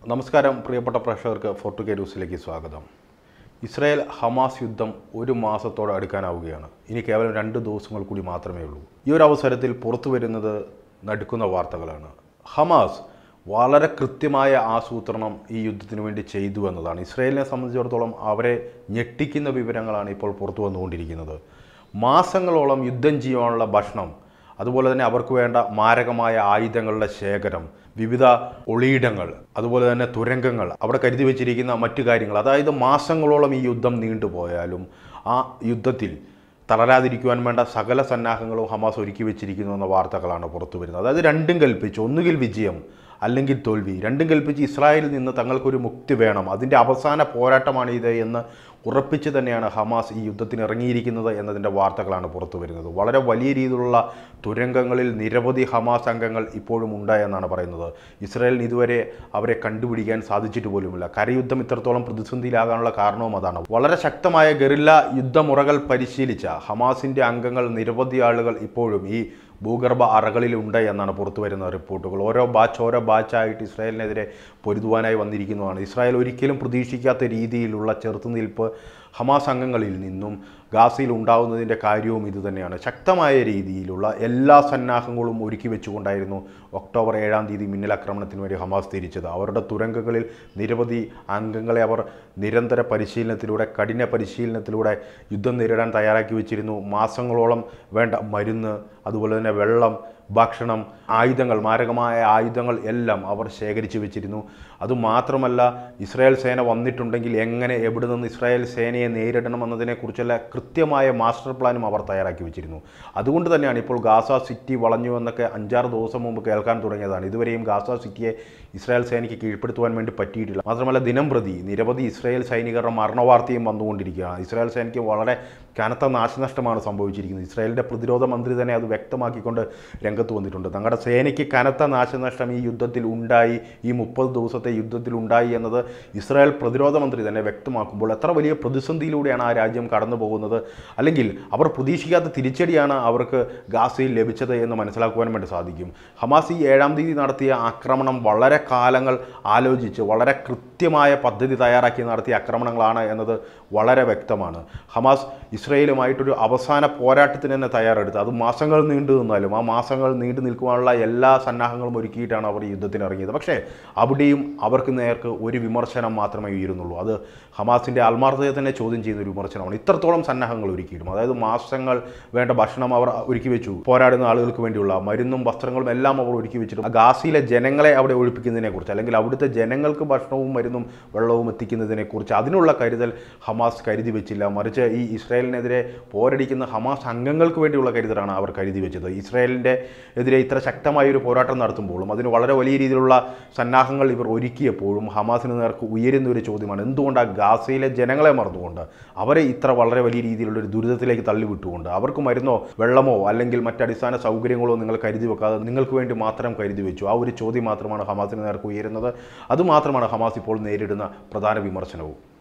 നമസ്കാരം പ്രിയപ്പെട്ട പ്രേക്ഷകർക്ക് ഫോർട്ടു കെ ന്യൂസിലേക്ക് സ്വാഗതം ഇസ്രായേൽ ഹമാസ് യുദ്ധം ഒരു മാസത്തോടെ അടുക്കാനാവുകയാണ് ഇനി കേവലം രണ്ട് ദിവസങ്ങൾ കൂടി മാത്രമേ ഉള്ളൂ ഈ ഒരു അവസരത്തിൽ പുറത്തു വരുന്നത് നടുക്കുന്ന വാർത്തകളാണ് ഹമാസ് വളരെ കൃത്യമായ ആസൂത്രണം ഈ യുദ്ധത്തിന് വേണ്ടി ചെയ്തു എന്നതാണ് ഇസ്രായേലിനെ സംബന്ധിച്ചിടത്തോളം അവരെ ഞെട്ടിക്കുന്ന വിവരങ്ങളാണ് ഇപ്പോൾ പുറത്തു വന്നുകൊണ്ടിരിക്കുന്നത് മാസങ്ങളോളം യുദ്ധം ചെയ്യാനുള്ള ഭക്ഷണം അതുപോലെ തന്നെ അവർക്ക് വേണ്ട മാരകമായ ആയുധങ്ങളുടെ ശേഖരം വിവിധ ഒളിയിടങ്ങൾ അതുപോലെ തന്നെ തുരങ്കങ്ങൾ അവിടെ കരുതി വെച്ചിരിക്കുന്ന മറ്റു കാര്യങ്ങൾ അതായത് മാസങ്ങളോളം ഈ യുദ്ധം നീണ്ടുപോയാലും ആ യുദ്ധത്തിൽ തളരാതിരിക്കുവാൻ വേണ്ട സകല സന്നാഹങ്ങളും ഹമാസ് ഒരുക്കി വെച്ചിരിക്കുന്നു എന്ന വാർത്തകളാണ് പുറത്തു വരുന്നത് അതായത് രണ്ടും കൽപ്പിച്ച് ഒന്നുകിൽ വിജയം അല്ലെങ്കിൽ തോൽവി രണ്ടും കൽപ്പിച്ച് ഇസ്രായേലിൽ നിന്ന് തങ്ങൾക്കൊരു മുക്തി വേണം അതിൻ്റെ അവസാന പോരാട്ടമാണ് ഇത് എന്ന് ഉറപ്പിച്ച് തന്നെയാണ് ഹമാസ് ഈ യുദ്ധത്തിന് ഇറങ്ങിയിരിക്കുന്നത് എന്നതിൻ്റെ വാർത്തകളാണ് പുറത്തു വരുന്നത് വളരെ വലിയ രീതിയിലുള്ള തുരങ്കങ്ങളിൽ നിരവധി ഹമാസ് അംഗങ്ങൾ ഇപ്പോഴും ഉണ്ട് എന്നാണ് പറയുന്നത് ഇസ്രായേലിന് ഇതുവരെ അവരെ കണ്ടുപിടിക്കാൻ സാധിച്ചിട്ട് പോലുമില്ല കരയുദ്ധം ഇത്രത്തോളം പ്രതിസന്ധിയിലാകാനുള്ള കാരണവും അതാണ് വളരെ ശക്തമായ ഗറില്ല യുദ്ധമുറകൾ പരിശീലിച്ച ഹമാസിൻ്റെ അംഗങ്ങൾ നിരവധി ആളുകൾ ഇപ്പോഴും ഈ ഭൂഗർഭ അറകളിലുണ്ട് എന്നാണ് പുറത്തു വരുന്ന റിപ്പോർട്ടുകൾ ഓരോ ബാച്ച് ഓരോ ബാച്ചായിട്ട് ഇസ്രായേലിനെതിരെ പൊരുതുവാനായി വന്നിരിക്കുന്നതാണ് ഇസ്രായേൽ ഒരിക്കലും പ്രതീക്ഷിക്കാത്ത രീതിയിലുള്ള ചെറുത്തുനിൽപ്പ് ഹമാസ് അംഗങ്ങളിൽ നിന്നും ഗാസയിൽ ഉണ്ടാകുന്നതിൻ്റെ കാര്യവും ഇതുതന്നെയാണ് ശക്തമായ രീതിയിലുള്ള എല്ലാ സന്നാഹങ്ങളും ഒരുക്കി വെച്ചുകൊണ്ടായിരുന്നു ഒക്ടോബർ ഏഴാം തീയതി മിന്നലാക്രമണത്തിന് വേണ്ടി ഹമാസ് തിരിച്ചത് അവരുടെ തുരങ്കങ്ങളിൽ നിരവധി അംഗങ്ങളെ അവർ നിരന്തര പരിശീലനത്തിലൂടെ കഠിന പരിശീലനത്തിലൂടെ യുദ്ധം നേരിടാൻ തയ്യാറാക്കി വെച്ചിരുന്നു മാസങ്ങളോളം വേണ്ട മരുന്ന് അതുപോലെ തന്നെ വെള്ളം ഭക്ഷണം ആയുധങ്ങൾ മാരകമായ ആയുധങ്ങൾ എല്ലാം അവർ ശേഖരിച്ചു വെച്ചിരുന്നു അതുമാത്രമല്ല ഇസ്രായേൽ സേന വന്നിട്ടുണ്ടെങ്കിൽ എങ്ങനെ എവിടെ നിന്ന് ഇസ്രായേൽ സേനയെ നേരിടണം എന്നതിനെക്കുറിച്ചുള്ള കൃത്യമായ മാസ്റ്റർ പ്ലാനും അവർ തയ്യാറാക്കി വെച്ചിരുന്നു അതുകൊണ്ട് തന്നെയാണ് ഇപ്പോൾ ഗാസ സിറ്റി വളഞ്ഞു എന്നൊക്കെ അഞ്ചാറ് ദിവസം മുമ്പ് കേൾക്കാൻ തുടങ്ങിയതാണ് ഇതുവരെയും ഗാസ സിറ്റിയെ ഇസ്രായേൽ സേനയ്ക്ക് കീഴ്പ്പെടുത്തുവാൻ വേണ്ടി പറ്റിയിട്ടില്ല മാത്രമല്ല ദിനം പ്രതി നിരവധി ഇസ്രായേൽ സൈനികരുടെ മരണവാർത്തയും വന്നുകൊണ്ടിരിക്കുകയാണ് ഇസ്രായേൽ സേനയ്ക്ക് വളരെ കനത്ത നാശനഷ്ടമാണ് സംഭവിച്ചിരിക്കുന്നത് ഇസ്രായേലിൻ്റെ പ്രതിരോധ മന്ത്രി തന്നെ അത് വ്യക്തമാക്കിക്കൊണ്ട് രംഗത്ത് വന്നിട്ടുണ്ട് തങ്ങളുടെ സേനയ്ക്ക് കനത്ത നാശനഷ്ടം ഈ യുദ്ധത്തിൽ ഉണ്ടായി ഈ മുപ്പത് ദിവസത്തെ യുദ്ധത്തിൽ ഉണ്ടായി എന്നത് ഇസ്രായേൽ പ്രതിരോധ മന്ത്രി തന്നെ വ്യക്തമാക്കുമ്പോൾ എത്ര വലിയ പ്രതിസന്ധിയിലൂടെയാണ് ആ രാജ്യം കടന്നു പോകുന്നത് അല്ലെങ്കിൽ അവർ പ്രതീക്ഷിക്കാത്ത തിരിച്ചടിയാണ് അവർക്ക് ഗാസയിൽ ലഭിച്ചത് എന്ന് മനസ്സിലാക്കുവാൻ വേണ്ടി സാധിക്കും ഹമാസ് ഈ ഏഴാം തീയതി നടത്തിയ ആക്രമണം വളരെ കാലങ്ങൾ ആലോചിച്ച് വളരെ കൃത്യമായ പദ്ധതി തയ്യാറാക്കി നടത്തിയ ആക്രമണങ്ങളാണ് എന്നത് വളരെ വ്യക്തമാണ് ഹമാസ് ഇസ്രയേലുമായിട്ടൊരു അവസാന പോരാട്ടത്തിന് തന്നെ തയ്യാറെടുത്ത് അത് മാസങ്ങൾ നീണ്ടു നിന്നാലും ആ മാസങ്ങൾ നീണ്ടു നിൽക്കുവാനുള്ള എല്ലാ സന്നാഹങ്ങളും ഒരുക്കിയിട്ടാണ് അവർ ഈ യുദ്ധത്തിന് ഇറങ്ങിയത് പക്ഷേ അവിടെയും അവർക്ക് നേർക്ക് ഒരു വിമർശനം മാത്രമേ ഉയരുന്നുള്ളൂ അത് ഹമാസിൻ്റെ ആത്മാർത്ഥതയെ തന്നെ ചോദ്യം ചെയ്യുന്ന ഒരു വിമർശനമാണ് ഇത്രത്തോളം സന്നാഹങ്ങൾ ഒരുക്കിയിട്ടും അതായത് മാസങ്ങൾ വേണ്ട ഭക്ഷണം അവർ ഒരുക്കി വെച്ചു പോരാടുന്ന ആളുകൾക്ക് വേണ്ടിയുള്ള മരുന്നും വസ്ത്രങ്ങളും എല്ലാം അവർ ഒരുക്കി വെച്ചിട്ടും ആ ഗാസിയിലെ ജനങ്ങളെ അവിടെ ഒഴിപ്പിക്കുന്നതിനെക്കുറിച്ച് അല്ലെങ്കിൽ അവിടുത്തെ ജനങ്ങൾക്ക് ഭക്ഷണവും മരുന്നും വെള്ളവും എത്തിക്കുന്നതിനെക്കുറിച്ച് അതിനുള്ള കരുതൽ ഹമാസ് കരുതി വെച്ചില്ല മറിച്ച് ഈ ഇസ്രായേലിനെതിരെ പോരടിക്കുന്ന ഹമാസ് അംഗങ്ങൾക്ക് വേണ്ടിയുള്ള കരുതലാണ് അവർ കരുതി വെച്ചത് ഇസ്രായേലിൻ്റെ എതിരെ ഇത്ര ശക്തമായ ഒരു പോരാട്ടം നടത്തുമ്പോഴും അതിന് വളരെ വലിയ രീതിയിലുള്ള സന്നാഹങ്ങൾ ഇവർ ഒരുക്കിയപ്പോഴും ഹമാസിന് നേർക്ക് ഉയരുന്ന ഒരു ചോദ്യമാണ് എന്തുകൊണ്ടാണ് ഗാസയിലെ ജനങ്ങളെ മറന്നുകൊണ്ട് അവരെ ഇത്ര വളരെ വലിയ രീതിയിലുള്ള ഒരു ദുരിതത്തിലേക്ക് തള്ളിവിട്ടുകൊണ്ട് അവർക്ക് മരുന്നോ വെള്ളമോ അല്ലെങ്കിൽ മറ്റടിസ്ഥാന സൗകര്യങ്ങളോ നിങ്ങൾ കരുതി വെക്കാതെ നിങ്ങൾക്ക് വേണ്ടി മാത്രം കരുതി വെച്ചു ആ ഒരു ചോദ്യം മാത്രമാണ് ഹമാസിന് നേർക്ക് ഉയരുന്നത് അതുമാത്രമാണ് ഹമാസ് ഇപ്പോൾ നേരിടുന്ന പ്രധാന വിമർശനവും